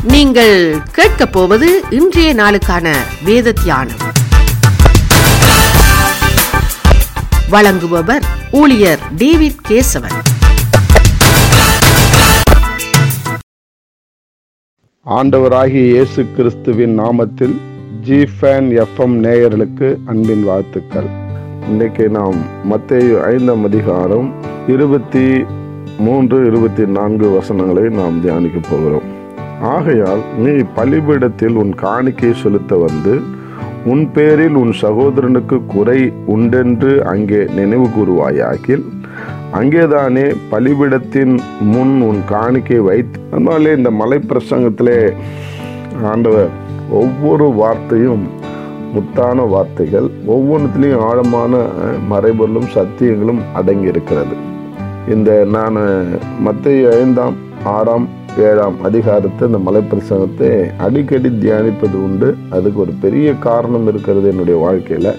நீங்கள் கேட்கப் போவது இன்றைய நாளுக்கான வேத தியானம் வழங்குபவர் ஊழியர் டேவிட் கேசவன் ஆண்டவராகிய இயேசு கிறிஸ்துவின் நாமத்தில் ஜி ஃபேன் எஃப்எம் நேயர்களுக்கு அன்பின் வாழ்த்துக்கள் இன்னைக்கு நாம் மத்தேயு ஐந்தாம் அதிகாரம் இருபத்தி மூன்று இருபத்தி நான்கு வசனங்களை நாம் தியானிக்க போகிறோம் ஆகையால் நீ பலிபீடத்தில் உன் காணிக்கை செலுத்த வந்து உன் பேரில் உன் சகோதரனுக்கு குறை உண்டென்று அங்கே நினைவு கூறுவாயாகில் அங்கேதானே பலிபிடத்தின் முன் உன் காணிக்கை வைத்து அதனாலே இந்த மலை பிரசங்கத்திலே ஆண்டவர் ஒவ்வொரு வார்த்தையும் முத்தான வார்த்தைகள் ஒவ்வொன்றுத்திலையும் ஆழமான அஹ், மறைபொருளும் சத்தியங்களும் அடங்கி இருக்கிறது இந்த நான் மத்திய ஐந்தாம் ஆறாம் ஏழாம் அதிகாரத்தை இந்த மலை பிரசங்கத்தை அடிக்கடி தியானிப்பது உண்டு அதுக்கு ஒரு பெரிய காரணம் இருக்கிறது என்னுடைய வாழ்க்கையில்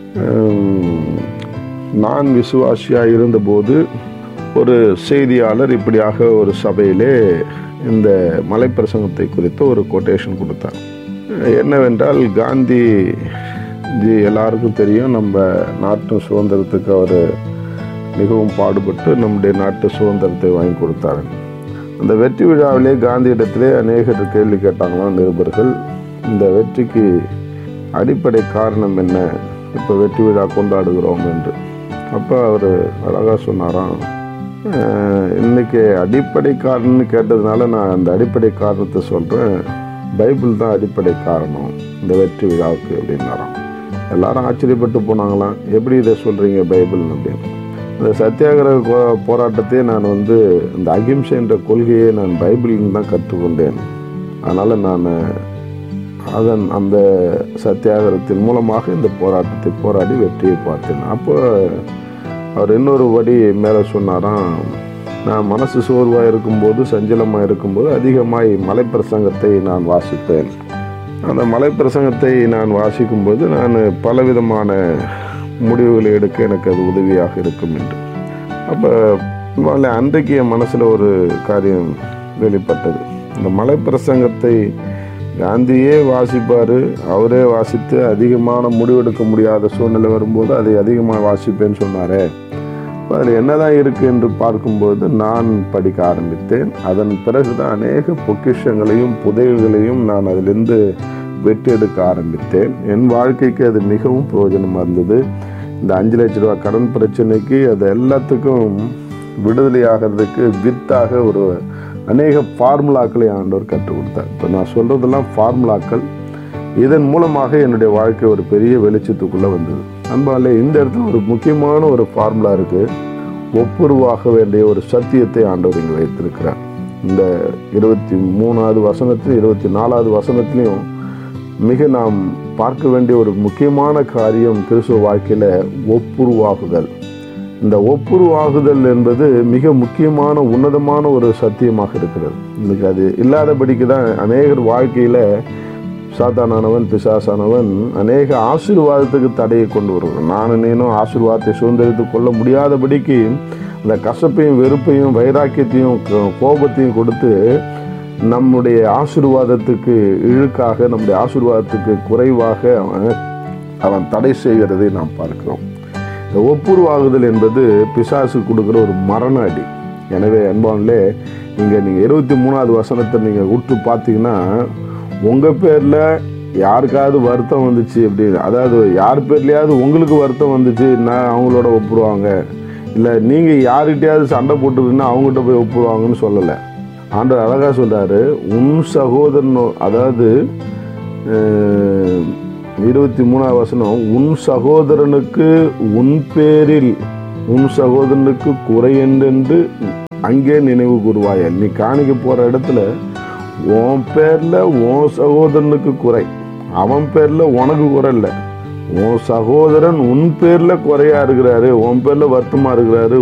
நான் விசுவாசியாக இருந்தபோது ஒரு செய்தியாளர் இப்படியாக ஒரு சபையிலே இந்த மலை பிரசங்கத்தை குறித்து ஒரு கொட்டேஷன் கொடுத்தார் என்னவென்றால் காந்தி ஜி எல்லாருக்கும் தெரியும் நம்ம நாட்டு சுதந்திரத்துக்கு அவர் மிகவும் பாடுபட்டு நம்முடைய நாட்டு சுதந்திரத்தை வாங்கி கொடுத்தார் அந்த வெற்றி விழாவிலே காந்தியிடத்திலே அநேகர் கேள்வி கேட்டாங்களாம் நிருபர்கள் இந்த வெற்றிக்கு அடிப்படை காரணம் என்ன இப்போ வெற்றி விழா கொண்டாடுகிறோம் என்று அப்போ அவர் அழகாக சொன்னாராம் "அஹ், இன்னைக்கு அடிப்படை காரணம்னு கேட்டதுனால நான் அந்த அடிப்படை காரணத்தை சொல்கிறேன் பைபிள் தான் அடிப்படை காரணம் இந்த வெற்றி விழாவுக்கு அப்படின்னாராம் எல்லாரும் ஆச்சரியப்பட்டு போனாங்களாம் எப்படி இதை சொல்கிறீங்க பைபிள் அப்படின்னு இந்த சத்தியாகிரக போ- போராட்டத்தையே நான் வந்து இந்த அகிம்சைன்ற கொள்கையை நான் பைபிளில் தான் கற்றுக்கொண்டேன் அதனால் நான் அதன் அந்த சத்தியாகிரகத்தின் மூலமாக இந்த போராட்டத்தை போராடி வெற்றியை பார்த்தேன் அப்போ அவர் இன்னொரு வடி மேலே சொன்னாராம் நான் மனசு சோர்வாக இருக்கும்போது சஞ்சலமாக இருக்கும்போது அதிகமாய் மலைப்பிரசங்கத்தை நான் வாசிப்பேன் அந்த மலைப்பிரசங்கத்தை நான் வாசிக்கும்போது நான் பலவிதமான முடிவுகளை எடுக்க எனக்கு அது உதவியாக இருக்கும் என்று அப்போ முதல்ல அன்றைக்கு என் மனசில் ஒரு காரியம் வெளிப்பட்டது இந்த மலைப்பிரசங்கத்தை காந்தியே வாசிப்பார் அவரே வாசித்து அதிகமான முடிவெடுக்க முடியாத சூழ்நிலை வரும்போது அதை அதிகமாக வாசிப்பேன்னு சொன்னாரே அதில் என்னதான் இருக்கு என்று பார்க்கும்போது நான் படிக்க ஆரம்பித்தேன் அதன் பிறகுதான் அநேக பொக்கிஷங்களையும் புதைவுகளையும் நான் அதிலிருந்து வெற்றி எடுக்க ஆரம்பித்தேன் என் வாழ்க்கைக்கு அது மிகவும் பிரயோஜனமாக இருந்தது இந்த அஞ்சு லட்ச ரூபா கடன் பிரச்சனைக்கு அது எல்லாத்துக்கும் விடுதலை ஆகிறதுக்கு வித்தாக ஒரு அநேக ஃபார்முலாக்களை ஆண்டவர் கற்றுக் கொடுத்தார் இப்போ நான் சொல்கிறதெல்லாம் ஃபார்முலாக்கள் இதன் மூலமாக என்னுடைய வாழ்க்கை ஒரு பெரிய வெளிச்சத்துக்குள்ளே வந்தது அன்பாலே இந்த இடத்துல ஒரு முக்கியமான ஒரு ஃபார்முலா இருக்குது ஒப்புருவாக வேண்டிய ஒரு சத்தியத்தை ஆண்டவர் இங்கே வைத்திருக்கிறார் இந்த இருபத்தி மூணாவது வசனத்திலும் இருபத்தி நாலாவது வசனத்திலையும் மிக நாம் பார்க்க வேண்டிய ஒரு முக்கியமான காரியம் கிறிஸ்துவ வாழ்க்கையில் ஒப்புருவாகுதல் இந்த ஒப்புருவாகுதல் என்பது மிக முக்கியமான உன்னதமான ஒரு சத்தியமாக இருக்கிறது இன்னைக்கு அது இல்லாதபடிக்கு தான் அநேகர் வாழ்க்கையில் சாத்தானானவன் பிசாசானவன் அநேக ஆசீர்வாதத்துக்கு தடையை கொண்டு வருவான் நான் நீனும் ஆசீர்வாதத்தை சுதந்திரித்து கொள்ள முடியாதபடிக்கு அந்த கசப்பையும் வெறுப்பையும் வைராக்கியத்தையும் கோ- கோபத்தையும் கொடுத்து நம்முடைய ஆசீர்வாதத்துக்கு இழுக்காக நம்முடைய ஆசீர்வாதத்துக்கு குறைவாக அவன் அவன் தடை செய்கிறதை நாம் பார்க்கிறோம் இந்த ஒப்புருவாகுதல் என்பது பிசாசு கொடுக்குற ஒரு மரண அடி எனவே அன்பான்லே இங்கே நீங்கள் இருபத்தி மூணாவது வசனத்தை நீங்கள் உற்று பார்த்தீங்கன்னா உங்கள் பேரில் யாருக்காவது வருத்தம் வந்துச்சு அப்படின்னு அதாவது யார் பேர்லையாவது உங்களுக்கு வருத்தம் வந்துச்சு நான் அவங்களோட ஒப்புருவாங்க இல்லை நீங்கள் யார்கிட்டயாவது சண்டை போட்டுருக்குன்னா அவங்ககிட்ட போய் ஒப்புருவாங்கன்னு சொல்லலை ஆண்டவர் அழகாக சொல்கிறாரு உன் சகோதரன் அதாவது அஹ், இருபத்தி மூணாவது வசனம் உன் சகோதரனுக்கு உன் பேரில் உன் சகோதரனுக்கு குறை என்றென்று அங்கே நினைவு கூறுவாய நீ காணிக்க போற இடத்துல உன் பேர்ல உன் சகோதரனுக்கு குறை அவன் பேர்ல உனக்கு குறை இல்லை உன் சகோதரன் உன் பேர்ல குறையா இருக்கிறாரு உன் பேர்ல வருத்தமா இருக்கிறாரு